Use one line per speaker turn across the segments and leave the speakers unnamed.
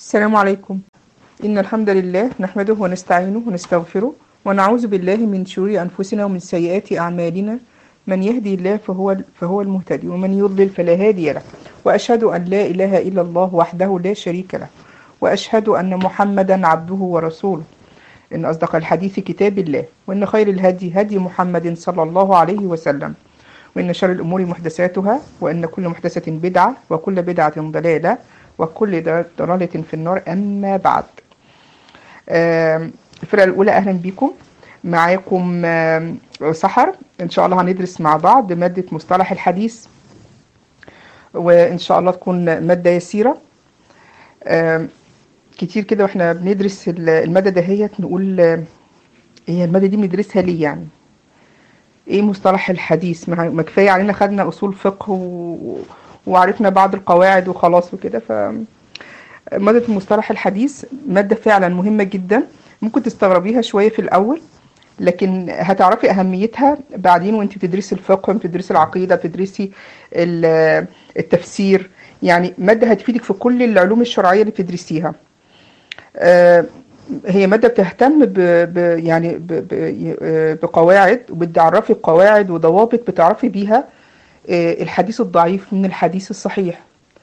السلام عليكم إن الحمد لله نحمده ونستعينه ونستغفره ونعوذ بالله من شرور أنفسنا ومن سيئات أعمالنا من يهدي الله فهو فهو المهتدي ومن يضلل فلا هادي له وأشهد أن لا إله إلا الله وحده لا شريك له وأشهد أن محمدا عبده ورسوله إن أصدق الحديث كتاب الله وإن خير الهدي هدي محمد صلى الله عليه وسلم وإن شر الأمور محدثاتها وإن كل محدثة بدعة وكل بدعة ضلالة وكل ضلالة في النار أما بعد آم، الفرقة الأولى أهلا بكم معاكم آم، سحر إن شاء الله هندرس مع بعض مادة مصطلح الحديث وإن شاء الله تكون مادة يسيرة آم، كتير كده واحنا بندرس ال- المادة دهيت نقول آه، هي المادة دي بندرسها ليه يعني ايه مصطلح الحديث ما ما كفايه علينا خدنا اصول فقه و... وعرفنا بعض القواعد وخلاص وكده ف مادة مصطلح الحديث مادة فعلا مهمة جدا ممكن تستغربيها شوية في الأول لكن هتعرفي أهميتها بعدين وانت بتدرسي الفقه وانت بتدرسي العقيدة بتدرسي ال- التفسير يعني مادة هتفيدك في كل العلوم الشرعية اللي بتدرسيها آه، هي مادة بتهتم ب... ب... يعني ب... ب... آه، بقواعد وبتعرفي قواعد وضوابط بتعرفي بيها آه، الحديث الضعيف من الحديث الصحيح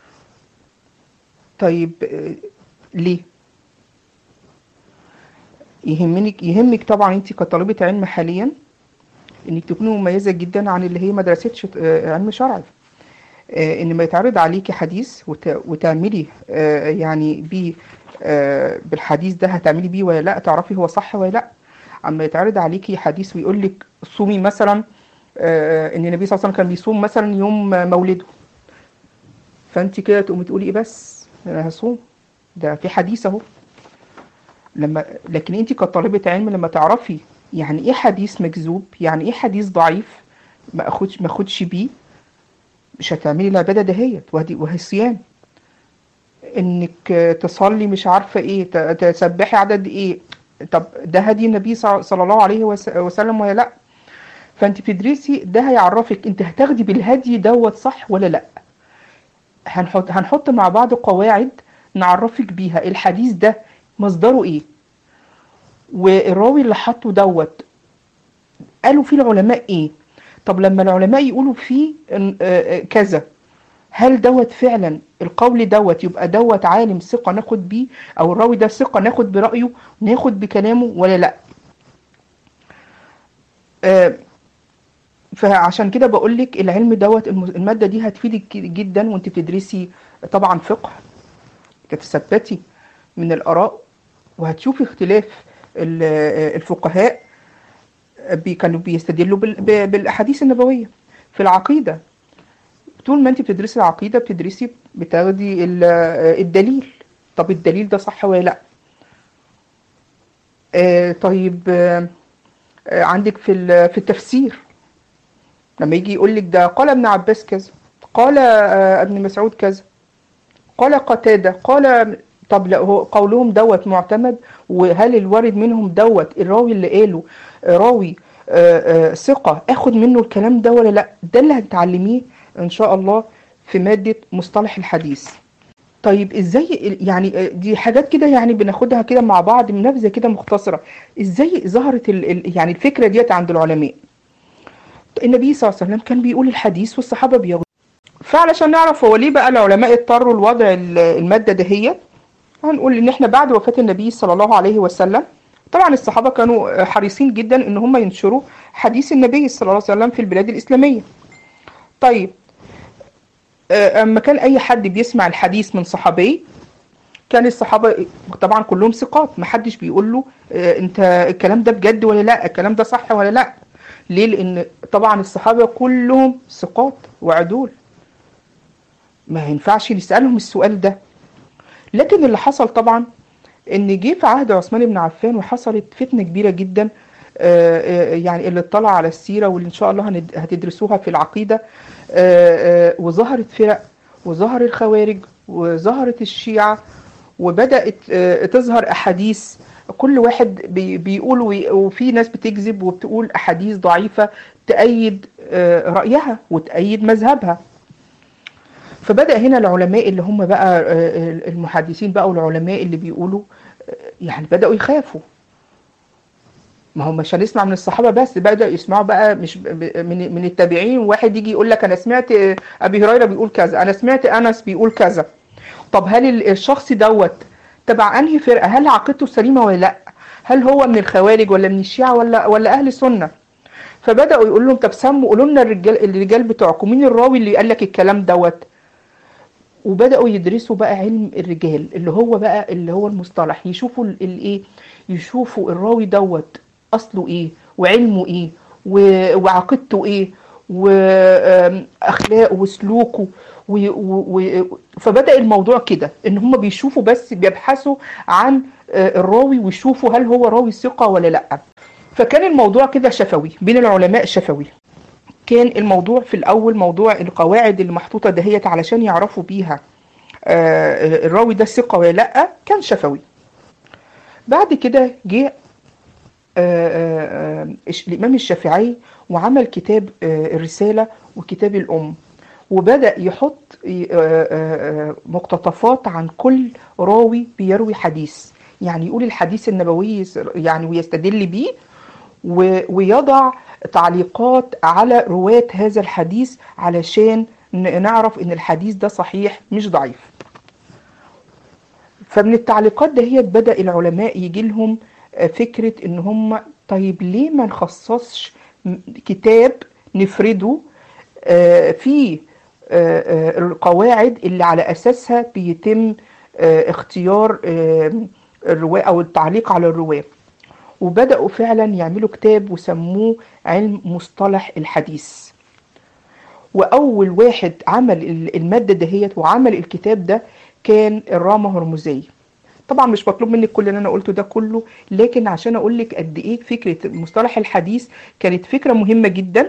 طيب آه، ليه يهمنك يهمك طبعا انت كطالبة علم حاليا انك تكوني مميزة جدا عن اللي هي ما دراستش آه، علم شرعي آه، ان ما يتعرض عليكي حديث وت... وتعملي آه، يعني بيه آه، بالحديث ده هتعملي بيه ولا لا تعرفي هو صح ولا لا اما يتعرض عليكي حديث ويقول لك صومي مثلا آه، ان النبي صلى الله عليه وسلم كان بيصوم مثلا يوم مولده فانت كده تقومي تقولي ايه بس انا هصوم ده في حديث اهو لما لكن انت كطالبة علم لما تعرفي يعني ايه حديث مكذوب يعني ايه حديث ضعيف ما اخدش ما اخدش بيه مش هتعملي العبادة دهيت وهدي وهي صيام انك تصلي مش عارفة ايه ت- تسبحي عدد ايه طب ده هدي النبي صلى صلى الله عليه وس- وسلم ولا لا فانت بتدرسي ده هيعرفك انت هتاخدي بالهدي دوت صح ولا لا هنحط هنحط مع بعض قواعد نعرفك بيها الحديث ده مصدره ايه والراوي اللي حطه دوت قالوا فيه العلماء ايه طب لما العلماء يقولوا فيه إن- آه، آه، كذا هل دوت فعلا القول دوت يبقى دوت عالم ثقة ناخد بيه او الراوي ده ثقة ناخد برأيه ناخد بكلامه ولا لا آه، فعشان كده بقول لك العلم دوت الم- المادة دي هتفيدك جدا وانت بتدرسي طبعا فقه تتثبتي من الآراء وهتشوفي اختلاف ال- آه، الفقهاء بي- كانوا بيستدلوا بال- ب- بالأحاديث النبوية في العقيدة طول ما انت بتدرسي العقيدة بتدرسي بتاخدي ال- آه، الدليل طب الدليل ده صح ولا لا آه، طيب آه، آه، عندك في ال- في التفسير لما يجي يقول لك ده قال ابن عباس كذا قال آه، ابن مسعود كذا قال قتادة قال طب لا هو قولهم دوت معتمد وهل الوارد منهم دوت الراوي اللي قاله آه، راوي آه، آه، ثقة اخد منه الكلام ده ولا لا ده اللي هتتعلميه ان شاء الله في مادة مصطلح الحديث طيب ازاي ال- يعني آه، دي حاجات كده يعني بناخدها كده مع بعض من نبذة كده مختصرة ازاي ظهرت ال ال يعني الفكرة ديت عند العلماء النبي صلى الله عليه وسلم كان بيقول الحديث والصحابة بياخدوا فعلشان نعرف هو ليه بقى العلماء اضطروا لوضع ال- المادة دهيت هنقول ان احنا بعد وفاة النبي صلى الله عليه وسلم طبعا الصحابة كانوا حريصين جدا ان هم ينشروا حديث النبي صلى الله عليه وسلم في البلاد الإسلامية طيب آه، اما كان اي حد بيسمع الحديث من صحابي كان الصحابة طبعا كلهم ثقات محدش بيقول له آه، انت الكلام ده بجد ولا لا الكلام ده صح ولا لا ليه لان طبعا الصحابة كلهم ثقات وعدول ما ينفعش نسألهم السؤال ده لكن اللي حصل طبعا ان جه في عهد عثمان بن عفان وحصلت فتنة كبيرة جدا آه، آه، يعني اللي اطلع على السيرة واللي ان شاء الله هند- هتدرسوها في العقيدة آه، آه، وظهرت فرق وظهر الخوارج وظهرت الشيعة وبدأت آه، تظهر أحاديث كل واحد بي- بيقول وي- وفي ناس بتكذب وبتقول أحاديث ضعيفة تأيد آه، رأيها وتأيد مذهبها فبدأ هنا العلماء اللي هم بقى آه، المحدثين بقى والعلماء اللي بيقولوا آه، يعني بدأوا يخافوا ما هم مش هنسمع من الصحابة بس بدأوا يسمعوا بقى مش ب- ب- من من التابعين واحد يجي يقول لك أنا سمعت آه، أبي هريرة بيقول كذا أنا سمعت أنس بيقول كذا طب هل ال- الشخص دوت تبع أنهي فرقة هل عقيدته سليمة ولا لأ هل هو من الخوارج ولا من الشيعة ولا ولا أهل سنة فبدأوا يقولوا لهم طب سموا قولوا لنا الرجال الرجال بتوعكم مين الراوي اللي قال لك الكلام دوت وبدأوا يدرسوا بقى علم الرجال اللي هو بقى اللي هو المصطلح يشوفوا ال- الايه يشوفوا الراوي دوت اصله ايه وعلمه ايه و- وعقيدته ايه واخلاقه وسلوكه و... و... و... فبدأ الموضوع كده ان هم بيشوفوا بس بيبحثوا عن آه، الراوي ويشوفوا هل هو راوي ثقة ولا لا فكان الموضوع كده شفوي بين العلماء شفوي كان الموضوع في الأول موضوع القواعد اللي محطوطة دهيت علشان يعرفوا بيها آه، الراوي ده ثقة ولا لأ كان شفوي بعد كده جه آه، آه، آه، الش- الإمام الشافعي وعمل كتاب آه، الرسالة وكتاب الأم وبدأ يحط آه، آه، آه، مقتطفات عن كل راوي بيروي حديث يعني يقول الحديث النبوي يعني ويستدل بيه و- ويضع تعليقات على رواة هذا الحديث علشان ن- نعرف ان الحديث ده صحيح مش ضعيف فمن التعليقات دهيت بدأ العلماء يجي لهم آه، فكرة ان هم طيب ليه ما نخصصش م- كتاب نفرده آه، فيه آه، آه، القواعد اللي على أساسها بيتم آه، اختيار آه، الرواة أو التعليق على الرواة وبدأوا فعلا يعملوا كتاب وسموه علم مصطلح الحديث وأول واحد عمل ال- المادة دهيت وعمل الكتاب ده كان الرامة هرمزي طبعا مش مطلوب منك كل اللي انا قلته ده كله لكن عشان اقول لك قد ايه فكره مصطلح الحديث كانت فكره مهمه جدا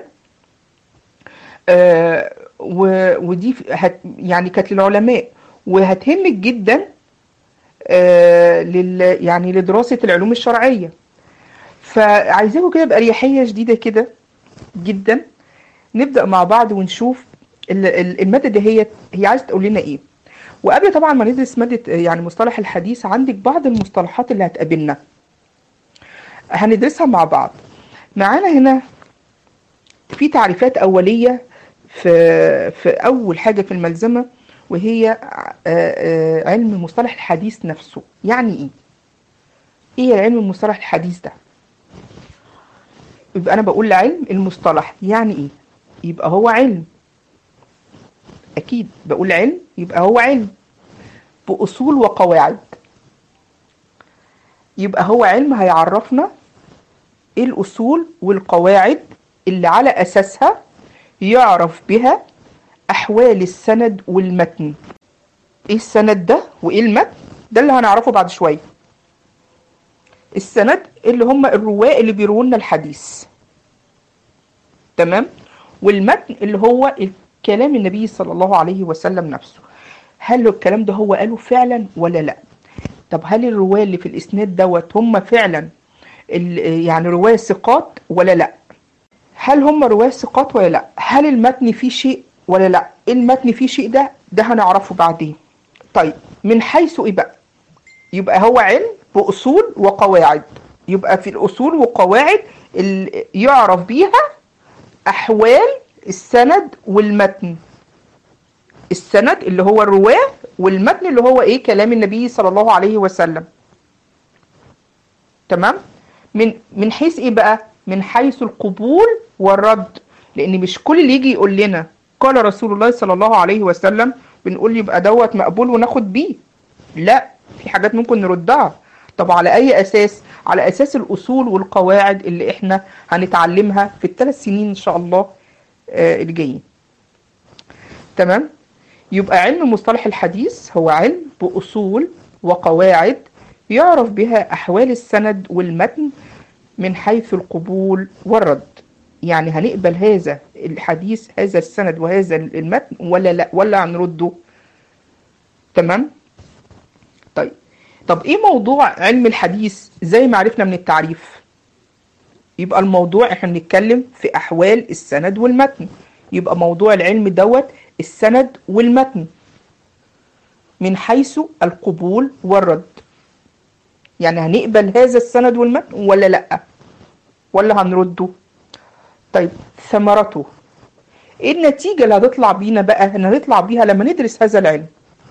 آه و- ودي ف- هت يعني كانت للعلماء وهتهمك جدا آه لل يعني لدراسه العلوم الشرعيه فعايزاكم كده بأريحية شديدة كده جدا نبدأ مع بعض ونشوف ال- ال- المادة دي هي هي عايزة تقول لنا ايه وقبل طبعا ما ندرس مادة آه، يعني مصطلح الحديث عندك بعض المصطلحات اللي هتقابلنا هندرسها مع بعض معانا هنا في تعريفات أولية في في أول حاجة في الملزمة وهي آه، آه، علم مصطلح الحديث نفسه يعني ايه ايه علم مصطلح الحديث ده يبقى انا بقول علم المصطلح يعني ايه يبقى هو علم اكيد بقول علم يبقى هو علم باصول وقواعد يبقى هو علم هيعرفنا ايه الاصول والقواعد اللي على اساسها يعرف بها احوال السند والمتن ايه السند ده وايه المتن ده اللي هنعرفه بعد شويه السند اللي هم الرواة اللي بيرووا لنا الحديث تمام والمتن اللي هو كلام النبي صلى الله عليه وسلم نفسه هل الكلام ده هو قاله فعلا ولا لا طب هل الرواة اللي في الاسناد دوت هم فعلا ال- يعني رواة ثقات ولا لا هل هم رواة ثقات ولا لا هل المتن فيه شيء ولا لا المتن فيه شيء ده ده هنعرفه بعدين طيب من حيث ايه بقى يبقى هو علم بأصول وقواعد يبقى في الأصول وقواعد اللي يعرف بيها أحوال السند والمتن السند اللي هو الرواة والمتن اللي هو إيه كلام النبي صلى الله عليه وسلم تمام من من حيث إيه بقى من حيث القبول والرد لأن مش كل اللي يجي يقول لنا قال رسول الله صلى الله عليه وسلم بنقول يبقى دوت مقبول وناخد بيه لا في حاجات ممكن نردها طب على اي اساس على اساس الاصول والقواعد اللي احنا هنتعلمها في الثلاث سنين ان شاء الله آه، الجايين تمام يبقى علم مصطلح الحديث هو علم باصول وقواعد يعرف بها احوال السند والمتن من حيث القبول والرد يعني هنقبل هذا الحديث هذا السند وهذا المتن ولا لا ولا هنرده تمام طيب طب ايه موضوع علم الحديث زي ما عرفنا من التعريف يبقى الموضوع احنا بنتكلم في احوال السند والمتن يبقى موضوع العلم دوت السند والمتن من حيث القبول والرد يعني هنقبل هذا السند والمتن ولا لا ولا هنرده طيب ثمرته ايه النتيجة اللي هتطلع بينا بقى اللي هتطلع بيها لما ندرس هذا العلم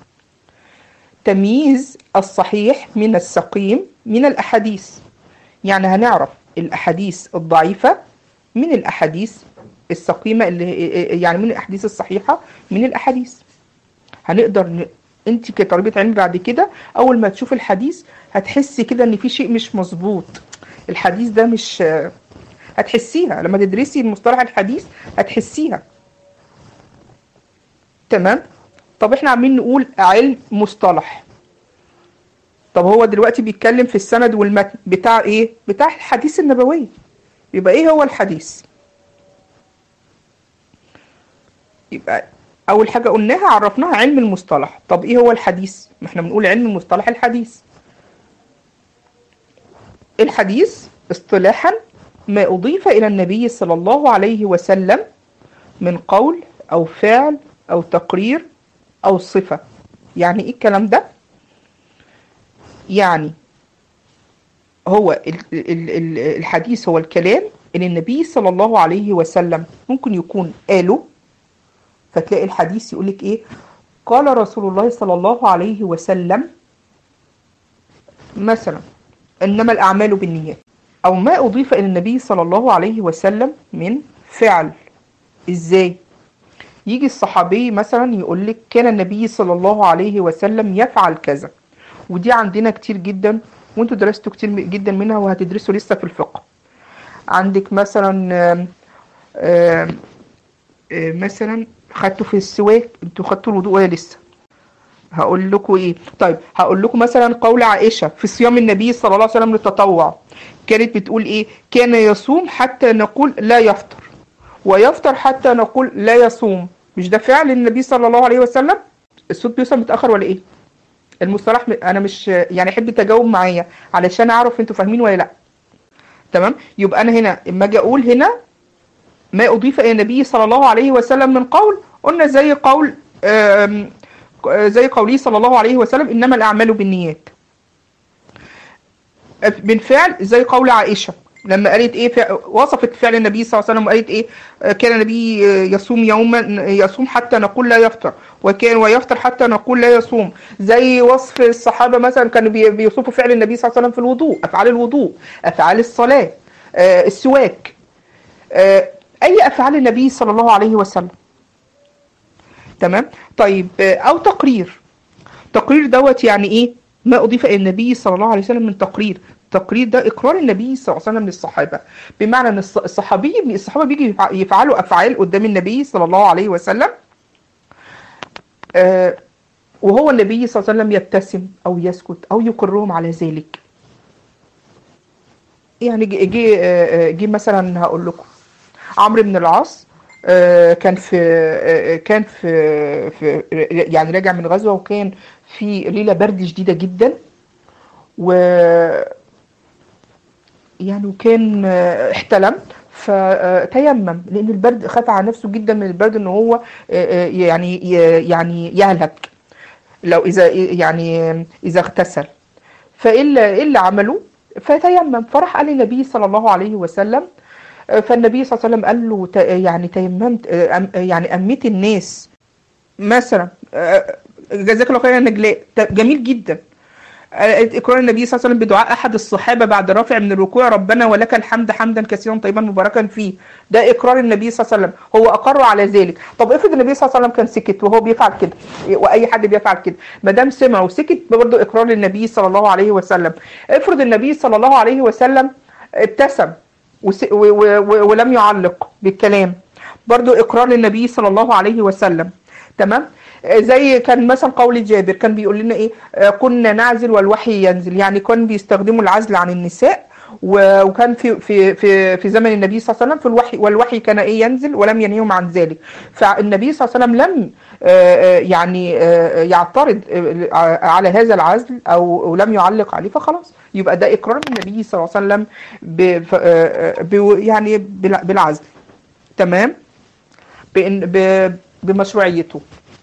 تمييز الصحيح من السقيم من الأحاديث يعني هنعرف الأحاديث الضعيفة من الأحاديث السقيمة اللي يعني من الأحاديث الصحيحة من الأحاديث هنقدر ن... انت كطالبة علم بعد كده اول ما تشوف الحديث هتحسي كده ان في شيء مش مظبوط الحديث ده مش هتحسيها لما تدرسي المصطلح الحديث هتحسيها تمام طب احنا عاملين نقول علم مصطلح طب هو دلوقتي بيتكلم في السند والمتن بتاع ايه بتاع الحديث النبوي يبقى ايه هو الحديث يبقى اول حاجه قلناها عرفناها علم المصطلح طب ايه هو الحديث ما احنا بنقول علم المصطلح الحديث الحديث اصطلاحا ما اضيف الى النبي صلى الله عليه وسلم من قول او فعل او تقرير او صفه يعني ايه الكلام ده يعني هو ال ال ال الحديث هو الكلام اللي النبي صلى الله عليه وسلم ممكن يكون قاله فتلاقي الحديث يقولك ايه قال رسول الله صلى الله عليه وسلم مثلا انما الاعمال بالنيات او ما اضيف الى النبي صلى الله عليه وسلم من فعل ازاي يجي الصحابي مثلا يقول لك كان النبي صلى الله عليه وسلم يفعل كذا ودي عندنا كتير جدا وانتوا درستوا كتير جدا منها وهتدرسوا لسه في الفقه عندك مثلا آم آم مثلا خدتوا في السواك انتوا خدتوا الوضوء ولا لسه هقول لكم ايه طيب هقول لكم مثلا قول عائشه في صيام النبي صلى الله عليه وسلم للتطوع كانت بتقول ايه كان يصوم حتى نقول لا يفطر ويفطر حتى نقول لا يصوم مش ده فعل النبي صلى الله عليه وسلم الصوت بيوصل متاخر ولا ايه المصطلح انا مش يعني احب تجاوب معايا علشان اعرف انتوا فاهمين ولا لا تمام يبقى انا هنا اما اجي اقول هنا ما أضيف إلى النبي صلى الله عليه وسلم من قول قلنا زي قول زي قوله صلى الله عليه وسلم إنما الأعمال بالنيات من فعل زي قول عائشة لما قالت ايه وصفت فعل النبي صلى الله عليه وسلم وقالت ايه كان النبي يصوم يوما يصوم حتى نقول لا يفطر وكان ويفطر حتى نقول لا يصوم زي وصف الصحابه مثلا كانوا بيوصفوا فعل النبي صلى الله عليه وسلم في الوضوء افعال الوضوء افعال الصلاه آه السواك آه اي افعال النبي صلى الله عليه وسلم تمام طيب او تقرير تقرير دوت يعني ايه ما اضيف الى النبي صلى الله عليه وسلم من تقرير التقرير ده اقرار النبي صلى الله عليه وسلم للصحابه بمعنى ان الصحابي الصحابه بيجي يفعلوا افعال قدام النبي صلى الله عليه وسلم آه وهو النبي صلى الله عليه وسلم يبتسم او يسكت او يقرهم على ذلك يعني جه جه جه مثلا هقول لكم عمرو بن العاص كان في كان في, في يعني راجع من غزوه وكان في ليله برد شديده جدا و يعني وكان احتلم فتيمم لان البرد خاف على نفسه جدا من البرد ان هو يعني يعني يهلك لو اذا يعني اذا اغتسل فالا ايه اللي عمله فتيمم فراح قال للنبي صلى الله عليه وسلم فالنبي صلى الله عليه وسلم قال له يعني تيممت يعني اميت الناس مثلا جزاك الله خيرا نجلاء جميل جدا اقرار النبي صلى الله عليه وسلم بدعاء احد الصحابه بعد رافع من الركوع ربنا ولك الحمد حمدا كثيرا طيبا مباركا فيه ده اقرار النبي صلى الله عليه وسلم هو اقر على ذلك طب افرض النبي صلى الله عليه وسلم كان سكت وهو بيفعل كده واي حد بيفعل كده ما دام سمع وسكت برضه اقرار للنبي صلى الله عليه وسلم افرض النبي صلى الله عليه وسلم ابتسم ولم يعلق بالكلام برضو اقرار للنبي صلى الله عليه وسلم تمام زي كان مثلا قول جابر كان بيقول لنا ايه كنا نعزل والوحي ينزل يعني كان بيستخدموا العزل عن النساء وكان في في في في زمن النبي صلى الله عليه وسلم في الوحي والوحي كان ايه ينزل ولم ينهيهم عن ذلك فالنبي صلى الله عليه وسلم لم يعني يعترض على هذا العزل او لم يعلق عليه فخلاص يبقى ده اقرار النبي صلى الله عليه وسلم ب يعني بالعزل تمام بان بمشروعيته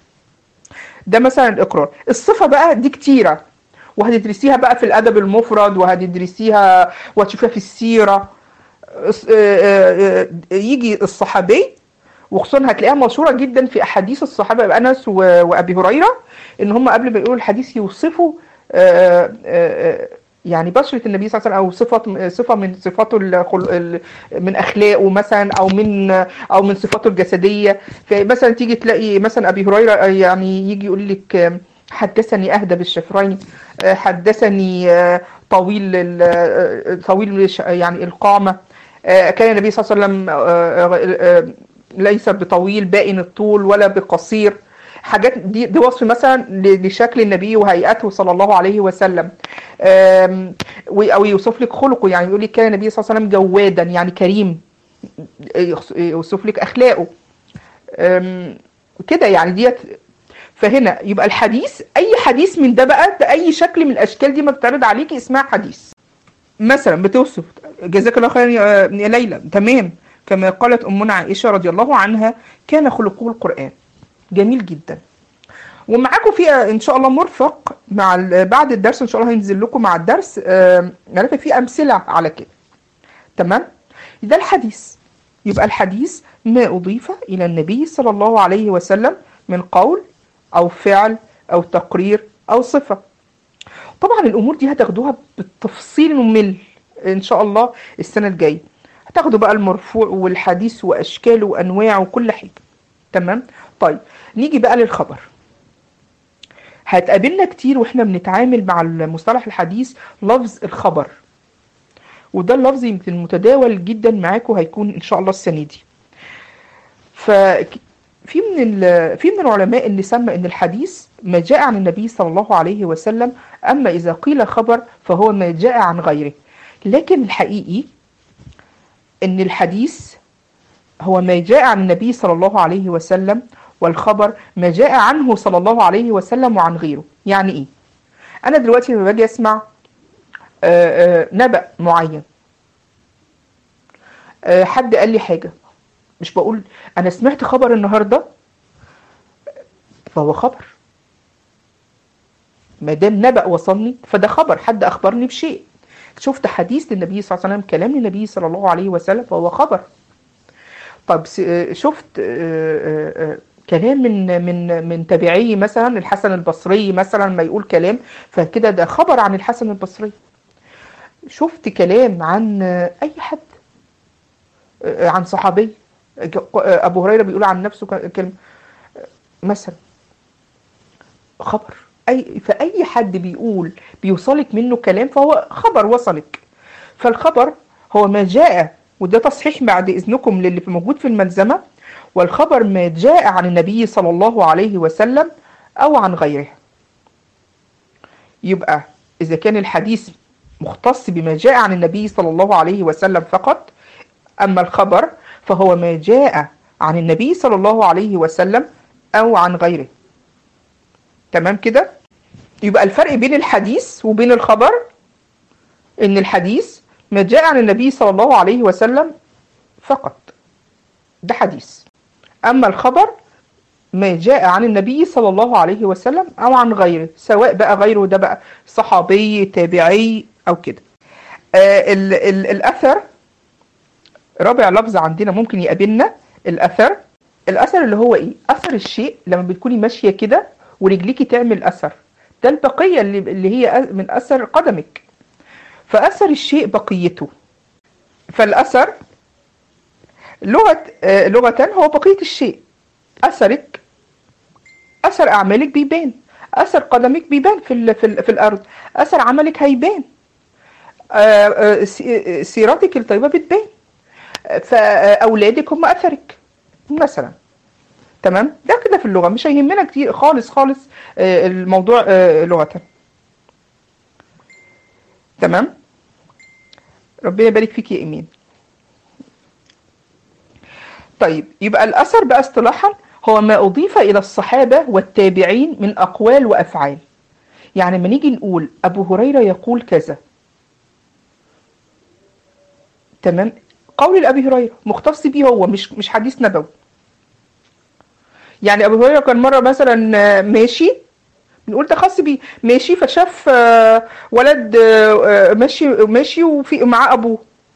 ده مثلا الاقرار الصفه بقى دي كتيره وهتدرسيها بقى في الادب المفرد وهتدرسيها وهتشوفيها في السيره اس- آه، آه، آه، يجي الصحابي وخصوصا هتلاقيها مشهوره جدا في احاديث الصحابه انس و- وابي هريره ان هم قبل ما يقولوا الحديث يوصفوا آه، آه، آه، يعني بشرة النبي صلى الله عليه وسلم او صفة صفة من صفاته الخل- ال- من اخلاقه مثلا او من او من صفاته الجسدية فمثلا تيجي تلاقي مثلا ابي هريرة آه، يعني يجي يقول لك آه، حدثني اهدى بالشفرين آه، حدثني آه، طويل ال- آه، طويل الش- يعني القامة آه، كان النبي صلى الله عليه وسلم آه، آه، آه، ليس بطويل بائن الطول ولا بقصير حاجات دي دي وصف مثلا ل- لشكل النبي وهيئته صلى الله عليه وسلم آم، و- او يوصف لك خلقه يعني يقول لك كان النبي صلى الله عليه وسلم جوادا يعني كريم يخص- يوصف لك اخلاقه آم، كده يعني ديت فهنا يبقى الحديث اي حديث من ده بقى ده اي شكل من الاشكال دي ما بتعرض عليكي اسمها حديث مثلا بتوصف جزاك الله خيرا يا يا ليلى تمام كما قالت امنا عائشه رضي الله عنها كان خلقه القران جميل جدا ومعاكم في ان شاء الله مرفق مع ال- بعد الدرس ان شاء الله هينزل لكم مع الدرس آم، عرفت في امثله على كده تمام ده الحديث يبقى الحديث ما اضيف الى النبي صلى الله عليه وسلم من قول او فعل او تقرير او صفه طبعا الامور دي هتاخدوها بالتفصيل الممل ان شاء الله السنه الجايه هتاخدوا بقى المرفوع والحديث واشكاله وانواعه وكل حاجه تمام طيب نيجي بقى للخبر هتقابلنا كتير واحنا بنتعامل مع المصطلح الحديث لفظ الخبر وده اللفظ يمكن متداول جدا معاكم هيكون ان شاء الله السنه دي ف في من ال- في من العلماء اللي سمى ان الحديث ما جاء عن النبي صلى الله عليه وسلم اما اذا قيل خبر فهو ما جاء عن غيره لكن الحقيقي ان الحديث هو ما جاء عن النبي صلى الله عليه وسلم والخبر ما جاء عنه صلى الله عليه وسلم وعن غيره يعني ايه انا دلوقتي لما باجي اسمع آه، آه، نبأ معين آه، حد قال لي حاجة مش بقول انا سمعت خبر النهاردة فهو خبر ما دام نبأ وصلني فده خبر حد اخبرني بشيء شفت حديث للنبي صلى الله عليه وسلم كلام للنبي صلى الله عليه وسلم فهو خبر طب س- آه، شفت آه، آه، آه، كلام من من من تابعي مثلا الحسن البصري مثلا ما يقول كلام فكده ده خبر عن الحسن البصري شفت كلام عن آه، اي حد آه، عن صحابي ج- آه، ابو هريره بيقول عن نفسه ك- كلمه آه، مثلا خبر اي فاي حد بيقول بيوصلك منه كلام فهو خبر وصلك فالخبر هو ما جاء وده تصحيح بعد اذنكم للي موجود في الملزمه والخبر ما جاء عن النبي صلى الله عليه وسلم او عن غيره يبقى اذا كان الحديث مختص بما جاء عن النبي صلى الله عليه وسلم فقط اما الخبر فهو ما جاء عن النبي صلى الله عليه وسلم او عن غيره تمام كده يبقى الفرق بين الحديث وبين الخبر ان الحديث ما جاء عن النبي صلى الله عليه وسلم فقط ده حديث اما الخبر ما جاء عن النبي صلى الله عليه وسلم او عن غيره سواء بقى غيره ده بقى صحابي تابعي او كده آه ال ال الاثر رابع لفظ عندنا ممكن يقابلنا الاثر الاثر اللي هو ايه اثر الشيء لما بتكوني ماشيه كده ورجليكي تعمل اثر ده البقيه اللي, اللي هي من اثر قدمك فاثر الشيء بقيته فالاثر لغه آه لغه هو بقيه الشيء اثرك اثر اعمالك بيبان اثر قدمك بيبان في ال في, ال في الارض اثر عملك هيبان آه، آه، سي- سيرتك الطيبه بتبان فاولادك هم اثرك مثلا تمام ده كده في اللغه مش هيهمنا كتير خالص خالص آه، الموضوع آه، لغه تمام ربنا يبارك فيك يا ايمان طيب يبقى الاثر بقى اصطلاحا هو ما اضيف الى الصحابه والتابعين من اقوال وافعال يعني لما نيجي نقول ابو هريره يقول كذا تمام قول لابي هريره مختص بيه هو مش مش حديث نبوي يعني ابو هريره كان مره مثلا آه، ماشي بنقول ده خاص بيه ماشي فشاف آه، ولد آه، آه، ماشي ماشي وفي معاه ابوه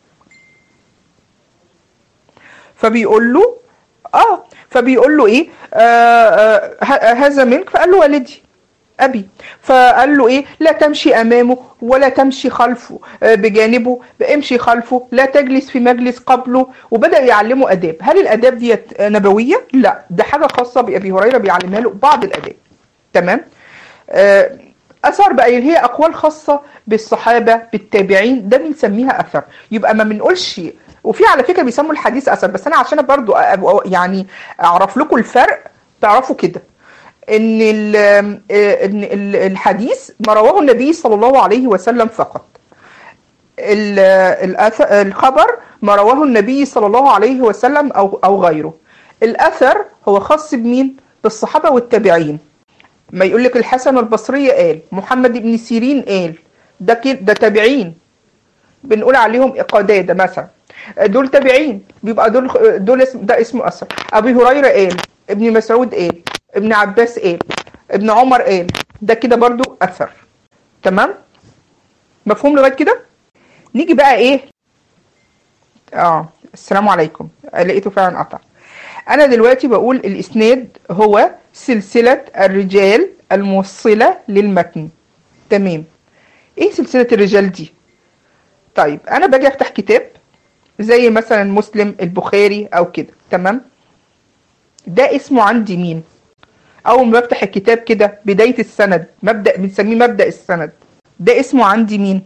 فبيقول له اه فبيقول له ايه آه آه ه- هذا منك فقال له والدي ابي فقال له ايه لا تمشي امامه ولا تمشي خلفه آه، بجانبه امشي خلفه لا تجلس في مجلس قبله وبدا يعلمه اداب هل الاداب ديت نبويه لا ده حاجه خاصه بابي هريره بيعلمها له بعض الاداب تمام آه، اثر بقى اللي هي اقوال خاصه بالصحابه بالتابعين ده بنسميها اثر يبقى ما بنقولش وفي على فكره بيسموا الحديث اثر بس انا عشان برضو أبقى يعني اعرف لكم الفرق تعرفوا كده ان ال- آه، ان ال- الحديث ما رواه النبي صلى الله عليه وسلم فقط ال- الأث- الخبر ما رواه النبي صلى الله عليه وسلم او او غيره الاثر هو خاص بمين بالصحابه والتابعين ما يقول لك الحسن البصري قال محمد بن سيرين قال ده كده ده تابعين بنقول عليهم قدادة مثلا دول تابعين بيبقى دول دول اسم ده اسمه اثر ابي هريره قال ابن مسعود قال ابن عباس قال ابن عمر قال ده كده برضو اثر تمام مفهوم لغايه كده نيجي بقى ايه اه السلام عليكم لقيته فعلا قطع انا دلوقتي بقول الاسناد هو سلسله الرجال الموصله للمتن تمام ايه سلسله الرجال دي طيب انا باجي افتح كتاب زي مثلا مسلم البخاري او كده تمام ده اسمه عندي مين اول ما بفتح الكتاب كده بدايه السند مبدا بنسميه مبدا السند ده اسمه عندي مين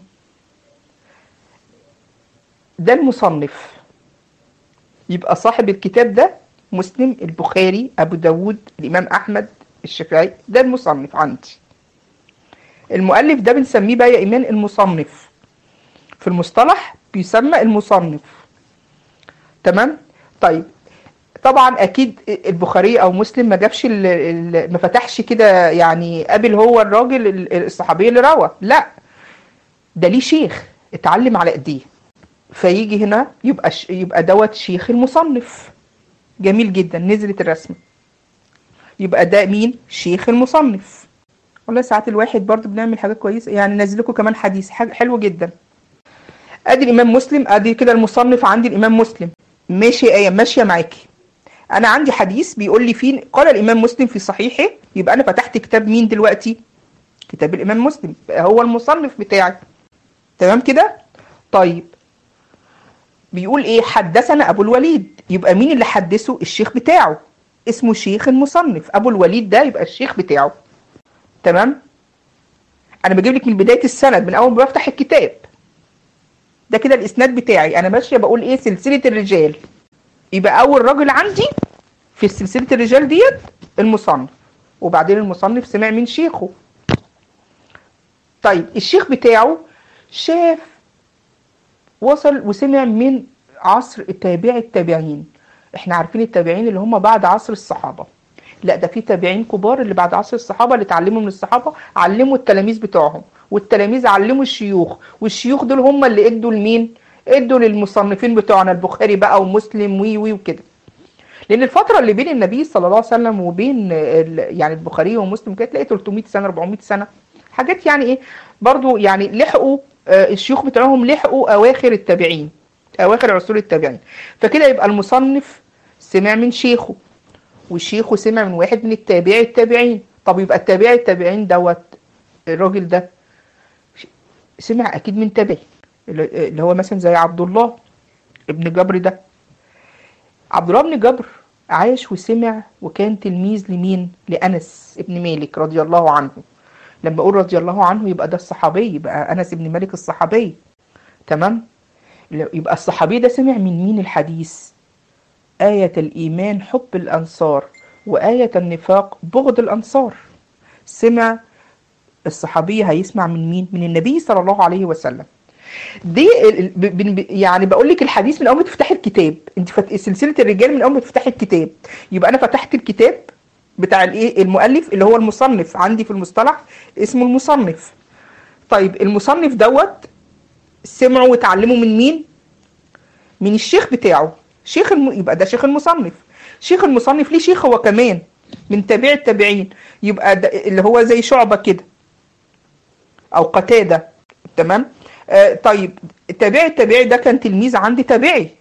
ده المصنف يبقى صاحب الكتاب ده مسلم البخاري ابو داود الامام احمد الشافعي ده المصنف عندي المؤلف ده بنسميه بقى يا ايمان المصنف في المصطلح بيسمى المصنف تمام طيب طبعا اكيد البخاري او مسلم ما جابش ال- ال- ما فتحش كده يعني قابل هو الراجل ال- الصحابي اللي روى لا ده ليه شيخ اتعلم على ايديه فيجي هنا يبقى ش... يبقى دوت شيخ المصنف جميل جدا نزلت الرسمه يبقى ده مين شيخ المصنف والله ساعات الواحد برضو بنعمل حاجات كويسه يعني نزل لكم كمان حديث حاجه حلو جدا ادي الامام مسلم ادي كده المصنف عندي الامام مسلم ماشي ايه ماشيه معاكي انا عندي حديث بيقول لي فين قال الامام مسلم في صحيحه يبقى انا فتحت كتاب مين دلوقتي كتاب الامام مسلم بقى هو المصنف بتاعي تمام كده طيب بيقول ايه حدثنا ابو الوليد يبقى مين اللي حدثه الشيخ بتاعه اسمه شيخ المصنف ابو الوليد ده يبقى الشيخ بتاعه تمام انا بجيب لك من بدايه السند من اول ما بفتح الكتاب ده كده الاسناد بتاعي انا ماشيه بقول ايه سلسله الرجال يبقى اول راجل عندي في سلسله الرجال ديت المصنف وبعدين المصنف سمع من شيخه طيب الشيخ بتاعه شاف وصل وسمع من عصر التابع التابعين احنا عارفين التابعين اللي هم بعد عصر الصحابه لا ده في تابعين كبار اللي بعد عصر الصحابه اللي اتعلموا من الصحابه علموا التلاميذ بتوعهم والتلاميذ علموا الشيوخ والشيوخ دول هم اللي ادوا لمين ادوا للمصنفين بتوعنا البخاري بقى ومسلم وي وي وكده لان الفتره اللي بين النبي صلى الله عليه وسلم وبين ال- يعني البخاري ومسلم كانت تلاقي 300 سنه 400 سنه حاجات يعني ايه برضو يعني لحقوا آه، الشيوخ بتوعهم لحقوا اواخر التابعين اواخر عصور التابعين فكده يبقى المصنف سمع من شيخه وشيخه سمع من واحد من التابعي التابعين طب يبقى التابعي التابعين دوت الراجل ده سمع اكيد من تابعي اللي اللي هو مثلا زي عبد الله ابن جبر ده عبد الله بن جبر عاش وسمع وكان تلميذ لمين لانس ابن مالك رضي الله عنه لما اقول رضي الله عنه يبقى ده الصحابي يبقى انس ابن مالك الصحابي تمام يبقى الصحابي ده سمع من مين الحديث آية الإيمان حب الأنصار وآية النفاق بغض الأنصار سمع الصحابي هيسمع من مين؟ من النبي صلى الله عليه وسلم دي ال- ال- ب- ب- يعني بقول لك الحديث من اول ما تفتحي الكتاب انت فت... سلسله الرجال من اول ما تفتحي الكتاب يبقى انا فتحت الكتاب بتاع الايه المؤلف اللي هو المصنف عندي في المصطلح اسمه المصنف طيب المصنف دوت سمعوا وتعلموا من مين من الشيخ بتاعه شيخ الم... يبقى ده شيخ المصنف شيخ المصنف ليه شيخ هو كمان من تابع التابعين يبقى ده اللي هو زي شعبة كده او قتادة تمام آه طيب التابع التابعي ده كان تلميذ عندي تابعي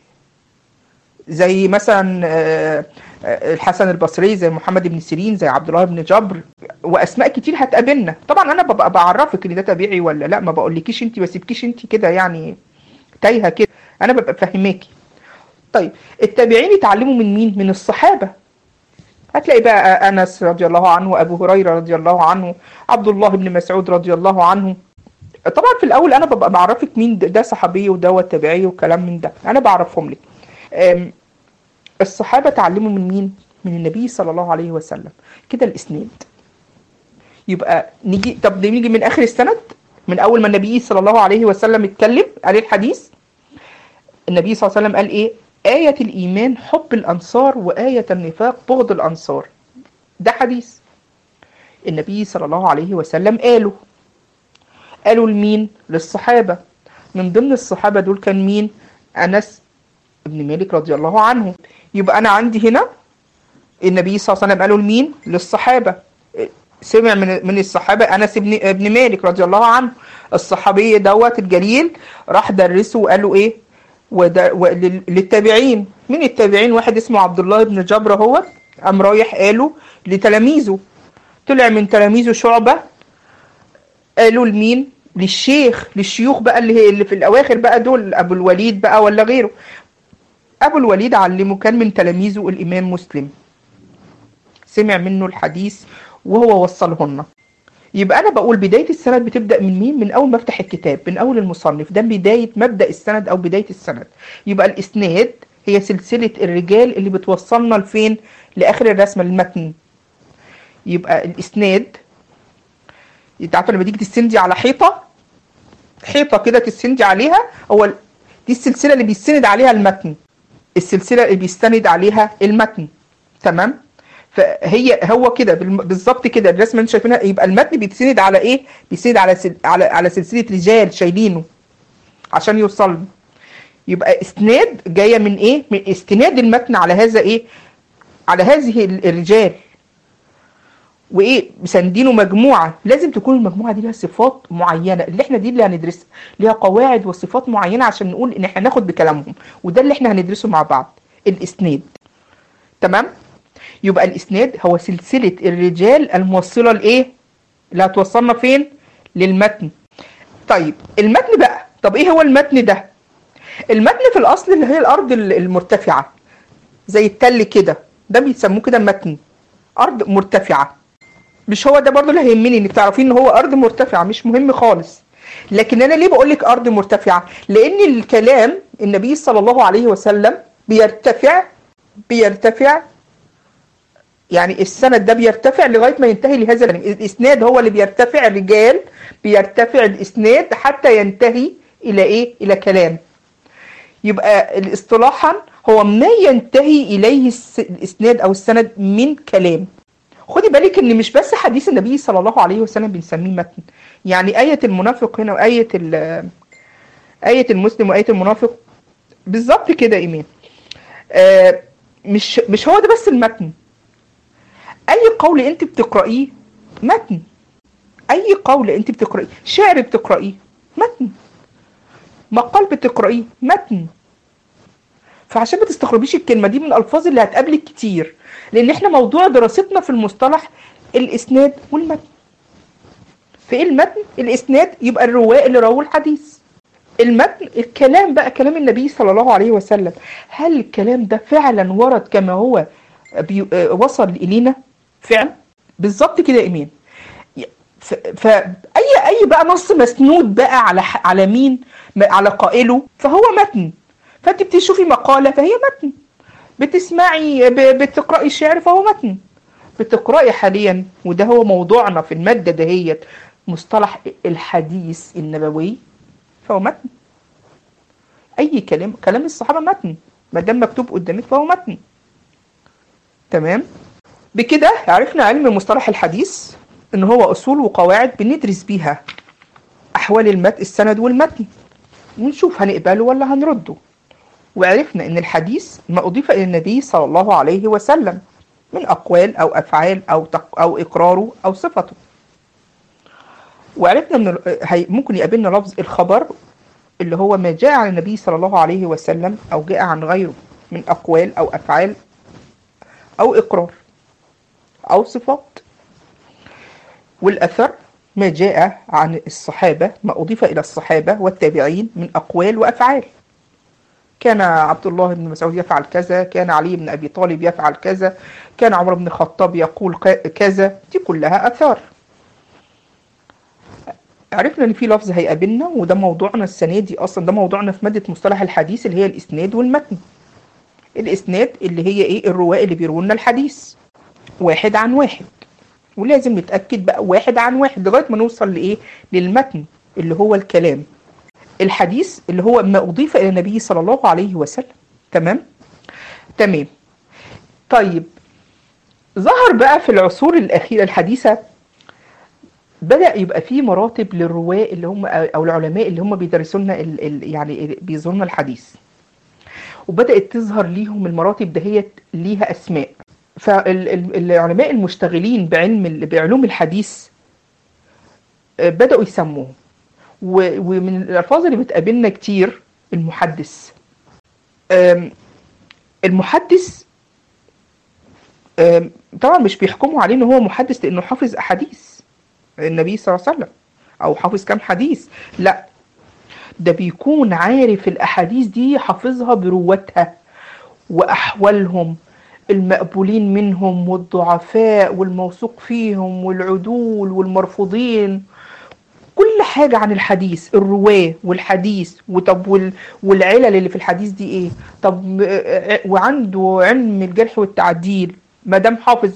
زي مثلا آه، آه، الحسن البصري زي محمد بن سيرين زي عبد الله بن جبر واسماء كتير هتقابلنا طبعا انا ببقى بعرفك ان ده تابعي ولا لا ما بقولكيش انت ما سيبكيش انت كده يعني تايهه كده انا ببقى فاهماكي طيب التابعين يتعلموا من مين من الصحابه هتلاقي بقى انس رضي الله عنه ابو هريره رضي الله عنه عبد الله بن مسعود رضي الله عنه طبعا في الاول انا ببقى بعرفك مين ده, ده صحابي وده تابعي وكلام من ده انا بعرفهم لك أم، الصحابه اتعلموا من مين من النبي صلى الله عليه وسلم كده الاسناد يبقى نيجي طب نيجي من اخر السند من اول ما النبي صلى الله عليه وسلم اتكلم قال الحديث النبي صلى الله عليه وسلم قال ايه آية الإيمان حب الأنصار وآية النفاق بغض الأنصار ده حديث النبي صلى الله عليه وسلم قاله قالوا لمين للصحابة من ضمن الصحابة دول كان مين أنس بن مالك رضي الله عنه يبقى أنا عندي هنا النبي صلى الله عليه وسلم قالوا لمين للصحابة سمع من من الصحابة أنس بن ابن مالك رضي الله عنه الصحابي دوت الجليل راح درسه وقالوا إيه وده ولل- للتابعين من التابعين واحد اسمه عبد الله بن جبر هو قام رايح قاله لتلاميذه طلع من تلاميذه شعبة قالوا لمين للشيخ للشيوخ بقى اللي هي اللي في الاواخر بقى دول ابو الوليد بقى ولا غيره ابو الوليد علمه كان من تلاميذه الامام مسلم سمع منه الحديث وهو وصله لنا يبقى انا بقول بدايه السند بتبدا من مين من اول ما افتح الكتاب من اول المصنف ده بدايه مبدا السند او بدايه السند يبقى الاسناد هي سلسله الرجال اللي بتوصلنا لفين لاخر الرسمه المتن يبقى الاسناد انت عارفه لما تيجي تستندي على حيطه حيطه كده تستندي عليها هو ال- دي السلسله اللي بيستند عليها المتن السلسله اللي بيستند عليها المتن تمام فهي هو كده بالم- بالظبط كده الرسمه اللي انتوا شايفينها يبقى المتن بيتسند على ايه بيتسند على سل... على على سلسله رجال شايلينه عشان يوصل له. يبقى اسناد جايه من ايه من استناد المتن على هذا ايه على هذه ال- الرجال وايه مساندينه مجموعه لازم تكون المجموعه دي لها صفات معينه اللي احنا دي اللي هندرسها ليها قواعد وصفات معينه عشان نقول ان احنا ناخد بكلامهم وده اللي احنا هندرسه مع بعض الاسناد تمام يبقى الاسناد هو سلسله الرجال الموصله لايه اللي هتوصلنا فين للمتن طيب المتن بقى طب ايه هو المتن ده المتن في الاصل اللي هي الارض ال- المرتفعه زي التل كده ده بيسموه كده متن ارض مرتفعه مش هو ده برضو اللي هيهمني انك تعرفين ان هو ارض مرتفعه مش مهم خالص لكن انا ليه بقول لك ارض مرتفعه لان الكلام النبي صلى الله عليه وسلم بيرتفع بيرتفع يعني السند ده بيرتفع لغايه ما ينتهي لهذا الكلام الاسناد هو اللي بيرتفع الرجال بيرتفع الاسناد حتى ينتهي الى ايه الى كلام يبقى الاصطلاحا هو ما ينتهي اليه الس- الاسناد او السند من كلام خدي بالك ان مش بس حديث النبي صلى الله عليه وسلم بنسميه متن يعني آية المنافق هنا وآية ال- آية المسلم وآية المنافق بالظبط كده إيمان آه مش مش هو ده بس المتن أي قول أنت بتقرأيه متن أي قول أنت بتقرأيه شعر بتقرأيه متن مقال بتقرأيه متن فعشان ما تستغربيش الكلمة دي من الألفاظ اللي هتقابلك كتير لأن احنا موضوع دراستنا في المصطلح الإسناد والمتن في إيه المتن الإسناد يبقى الرواء اللي رووا الحديث المتن الكلام بقى كلام النبي صلى الله عليه وسلم هل الكلام ده فعلا ورد كما هو بي... آه، وصل إلينا فعلا بالظبط كده يا إيمان ف... فأي أي بقى نص مسنود بقى على ح... على مين م- على قائله فهو متن فانت بتشوفي مقالة فهي متن بتسمعي ب... بتقرأي شعر فهو متن بتقرأي حاليا وده هو موضوعنا في المادة دهيت مصطلح الحديث النبوي فهو متن أي كلام كلام الصحابة متن ما دام مكتوب قدامك فهو متن تمام بكده عرفنا علم مصطلح الحديث ان هو اصول وقواعد بندرس بيها احوال المتن السند والمتن ونشوف هنقبله ولا هنرده وعرفنا ان الحديث ما اضيف الى النبي صلى الله عليه وسلم من أقوال أو أفعال أو تق... أو إقراره أو صفته وعرفنا من ال- هي ممكن يقابلنا لفظ الخبر اللي هو ما جاء عن النبي صلى الله عليه وسلم أو جاء عن غيره من أقوال أو أفعال أو إقرار أو صفات والأثر ما جاء عن الصحابة ما أضيف إلى الصحابة والتابعين من أقوال وأفعال كان عبد الله بن مسعود يفعل كذا كان علي بن أبي طالب يفعل كذا كان عمر بن الخطاب يقول ك- كذا دي كلها أثار عرفنا ان في لفظ هيقابلنا وده موضوعنا السنه دي اصلا ده موضوعنا في ماده مصطلح الحديث اللي هي الاسناد والمتن الاسناد اللي هي ايه الرواه اللي بيرووا لنا الحديث واحد عن واحد ولازم نتاكد بقى واحد عن واحد لغايه ما نوصل لايه للمتن اللي هو الكلام الحديث اللي هو ما اضيف الى النبي صلى الله عليه وسلم تمام تمام طيب ظهر بقى في العصور الاخيره الحديثه بدأ يبقى في مراتب للرواة اللي هم أو العلماء اللي هم بيدرسوا لنا ال- ال- يعني بيظهروا لنا الحديث وبدأت تظهر ليهم المراتب دهيت ليها أسماء فالعلماء المشتغلين بعلم ال- بعلوم الحديث آه، بدأوا يسموهم و- ومن الألفاظ اللي بتقابلنا كتير المحدث آم، المحدث آم، طبعا مش بيحكموا عليه ان هو محدث لانه حافظ احاديث النبي صلى الله عليه وسلم او حافظ كام حديث لا ده بيكون عارف الاحاديث دي حافظها برواتها واحوالهم المقبولين منهم والضعفاء والموثوق فيهم والعدول والمرفوضين كل حاجة عن الحديث الرواة والحديث وطب وال... والعلل اللي في الحديث دي ايه طب آه، آه، وعنده علم الجرح والتعديل ما دام حافظ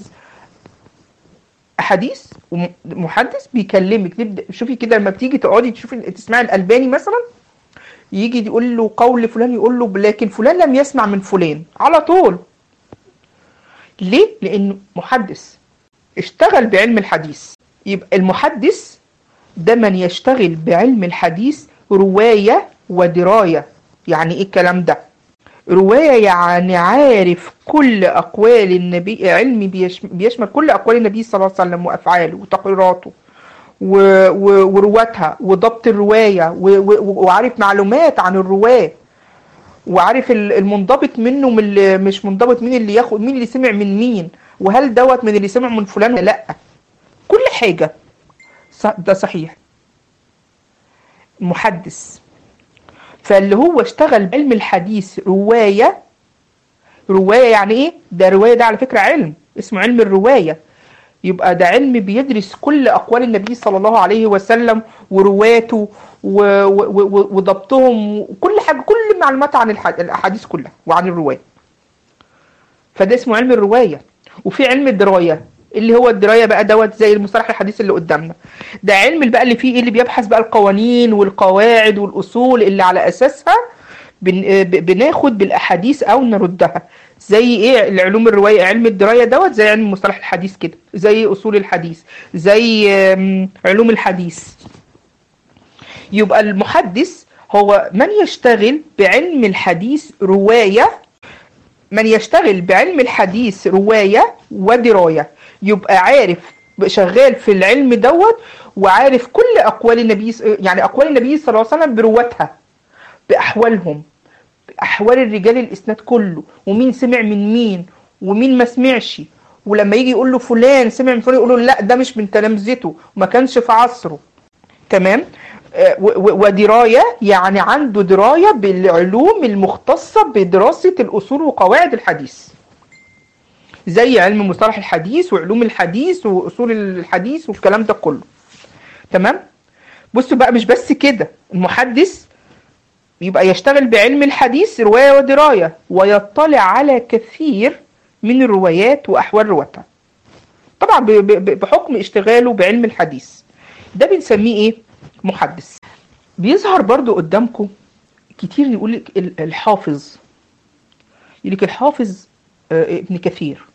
حديث ومحدث بيكلمك نبدا شوفي كده لما بتيجي تقعدي تشوفي تسمعي الالباني مثلا يجي يقول له قول فلان يقول له لكن فلان لم يسمع من فلان على طول ليه لانه محدث اشتغل بعلم الحديث يبقى المحدث ده من يشتغل بعلم الحديث روايه ودرايه يعني ايه الكلام ده رواية يعني عارف كل أقوال النبي علمي بيش- بيشمل كل أقوال النبي صلى الله عليه وسلم وأفعاله وتقريراته و- و- ورواتها وضبط الرواية و- و- وعارف معلومات عن الرواة وعارف ال- المنضبط منه من اللي مش منضبط مين اللي ياخد مين اللي سمع من مين وهل دوت من اللي سمع من فلان ولا لا كل حاجة ص- ده صحيح محدث فاللي هو اشتغل بعلم الحديث رواية رواية يعني ايه؟ ده رواية ده على فكرة علم اسمه علم الرواية يبقى ده علم بيدرس كل أقوال النبي صلى الله عليه وسلم ورواته و- و- و- وضبطهم وكل حاجة كل المعلومات عن الح- الأحاديث كلها وعن الرواية فده اسمه علم الرواية وفي علم الدراية اللي هو الدراية بقى دوت زي المصطلح الحديث اللي قدامنا ده علم بقى اللي فيه ايه اللي بيبحث بقى القوانين والقواعد والأصول اللي على أساسها بن- آه، ب- بناخد بالأحاديث أو نردها زي ايه العلوم الرواية علم الدراية دوت زي علم مصطلح الحديث كده زي أصول الحديث زي آم، علوم الحديث يبقى المحدث هو من يشتغل بعلم الحديث رواية من يشتغل بعلم الحديث رواية ودراية يبقى عارف شغال في العلم دوت وعارف كل أقوال النبي يعني أقوال النبي صلى الله عليه وسلم برواتها بأحوالهم بأحوال الرجال الإسناد كله ومين سمع من مين ومين ما سمعش ولما يجي يقول له فلان سمع من فلان يقول له لا ده مش من تلامذته وما كانش في عصره تمام آه، و- و- ودراية يعني عنده دراية بالعلوم المختصة بدراسة الأصول وقواعد الحديث زي علم مصطلح الحديث وعلوم الحديث وأصول الحديث والكلام ده كله تمام بصوا بقى مش بس كده المحدث يبقى يشتغل بعلم الحديث رواية ودراية ويطلع على كثير من الروايات وأحوال رواتها طبعا ب- ب- بحكم اشتغاله بعلم الحديث ده بنسميه ايه محدث بيظهر برضو قدامكم كتير يقول لك ال- الحافظ يقول لك الحافظ آه، ابن كثير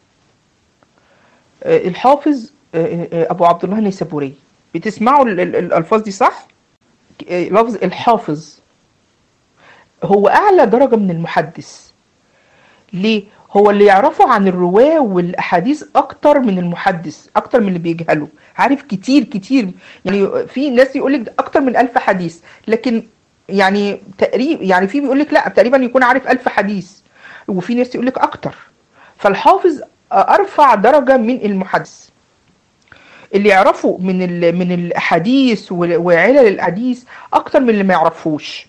آه، الحافظ آه، آه، ابو عبد الله النيسابوري بتسمعوا ال- ال- الالفاظ دي صح آه، لفظ الحافظ هو اعلى درجة من المحدث ليه هو اللي يعرفه عن الرواة والأحاديث أكتر من المحدث أكتر من اللي بيجهله عارف كتير كتير يعني في ناس يقول لك أكتر من ألف حديث لكن يعني تقريبا يعني في بيقول لك لا تقريبا يكون عارف ألف حديث وفي ناس يقول لك أكتر فالحافظ أرفع درجة من المحدث اللي يعرفوا من ال من الاحاديث وعلل الاحاديث اكتر من اللي ما يعرفوش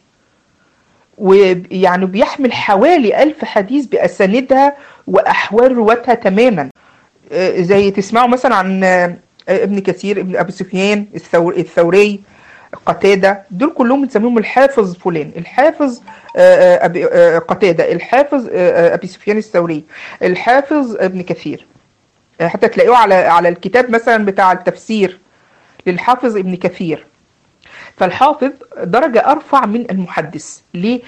ويعني بيحمل حوالي ألف حديث بأساندها وأحوال رواتها تماما زي تسمعوا مثلا عن ابن كثير ابن أبي سفيان الثور الثوري قتادة دول كلهم بنسميهم الحافظ فلان الحافظ أبي قتادة الحافظ أبي سفيان الثوري الحافظ ابن كثير حتى تلاقوه على على الكتاب مثلا بتاع التفسير للحافظ ابن كثير فالحافظ درجة أرفع من المحدث ليه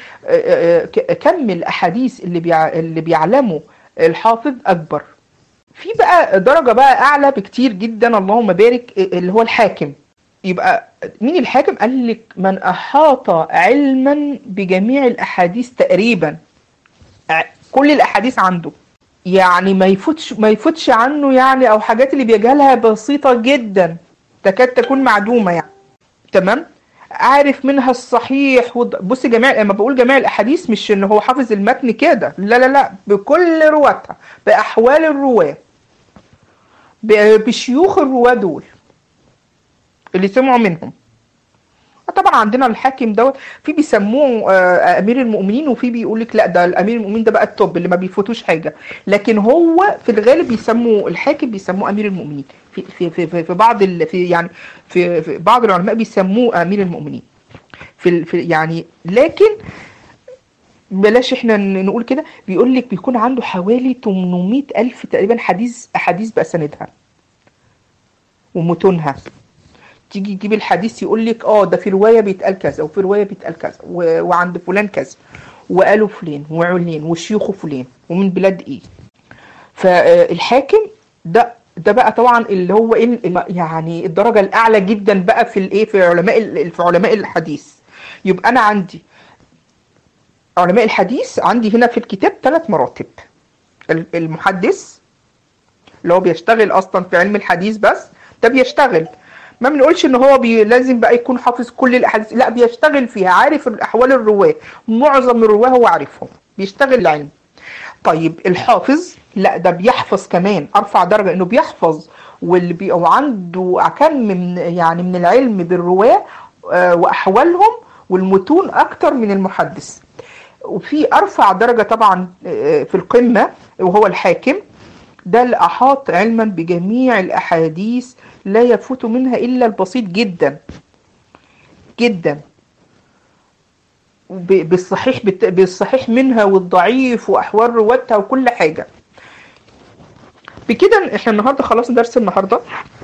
كم الأحاديث اللي بيع... اللي بيعلمه الحافظ أكبر في بقى درجة بقى أعلى بكتير جدا اللهم بارك اللي هو الحاكم يبقى مين الحاكم قال لك من أحاط علما بجميع الأحاديث تقريبا كل الأحاديث عنده يعني ما يفوتش ما يفوتش عنه يعني او حاجات اللي بيجهلها بسيطه جدا تكاد تكون معدومه يعني تمام عارف منها الصحيح وض... بص جميع لما بقول جميع الاحاديث مش ان هو حافظ المتن كده لا لا لا بكل رواتها باحوال الرواه ب... بشيوخ الرواه دول اللي سمعوا منهم طبعا عندنا الحاكم دوت في بيسموه امير المؤمنين وفي بيقول لك لا ده الامير المؤمنين ده بقى التوب اللي ما بيفوتوش حاجه لكن هو في الغالب بيسموه الحاكم بيسموه امير المؤمنين في في في, في بعض ال في يعني في, في بعض العلماء بيسموه امير المؤمنين في, في يعني لكن بلاش احنا نقول كده بيقول لك بيكون عنده حوالي 800 الف تقريبا حديث احاديث باساندها ومتونها تيجي تجيب الحديث يقول لك اه ده في روايه بيتقال كذا وفي روايه بيتقال كذا وعند فلان كذا وقالوا فلان وعلين وشيوخه فلان ومن بلاد ايه فالحاكم ده ده بقى طبعا اللي هو ايه يعني الدرجه الاعلى جدا بقى في الايه في علماء في علماء الحديث يبقى انا عندي علماء الحديث عندي هنا في الكتاب ثلاث مراتب المحدث اللي هو بيشتغل اصلا في علم الحديث بس ده بيشتغل ما بنقولش ان هو بي لازم بقى يكون حافظ كل الاحاديث لا بيشتغل فيها عارف احوال الرواه معظم الرواه هو عارفهم بيشتغل العلم طيب الحافظ لا ده بيحفظ كمان ارفع درجه انه بيحفظ واللي بي عنده كم من يعني من العلم بالرواه آه واحوالهم والمتون اكتر من المحدث وفي ارفع درجه طبعا آه في القمه وهو الحاكم ده اللي احاط علما بجميع الاحاديث لا يفوت منها الا البسيط جدا جدا بالصحيح بالصحيح منها والضعيف واحوال رواتها وكل حاجه بكده احنا النهارده خلاص درس النهارده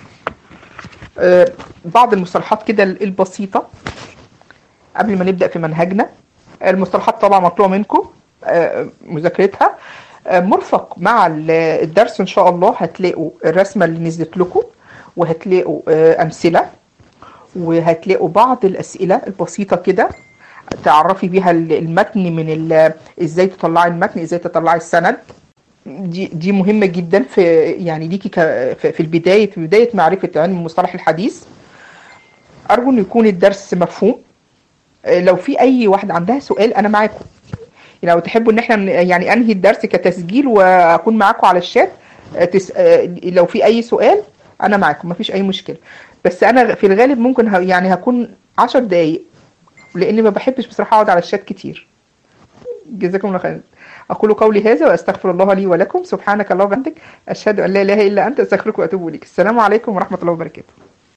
آه بعض المصطلحات كده البسيطه قبل ما نبدا في منهجنا المصطلحات طبعا مطلوبه منكم آه مذاكرتها آه مرفق مع الدرس ان شاء الله هتلاقوا الرسمه اللي نزلت لكم وهتلاقوا امثله وهتلاقوا بعض الاسئله البسيطه كده تعرفي بيها المتن من ازاي تطلعي المتن ازاي تطلعي السند دي دي مهمه جدا في يعني ليكي في البدايه في بدايه معرفه علم مصطلح الحديث ارجو ان يكون الدرس مفهوم لو في اي واحد عندها سؤال انا معاكم لو تحبوا ان احنا يعني انهي الدرس كتسجيل واكون معاكم على الشات تس... لو في اي سؤال انا معاكم مفيش اي مشكله بس انا في الغالب ممكن ه... يعني هكون عشر دقايق لاني ما بحبش بصراحه اقعد على الشات كتير جزاكم الله خير اقول قولي هذا واستغفر الله لي ولكم سبحانك اللهم وبحمدك اشهد ان لا اله الا انت استغفرك واتوب اليك السلام عليكم ورحمه الله وبركاته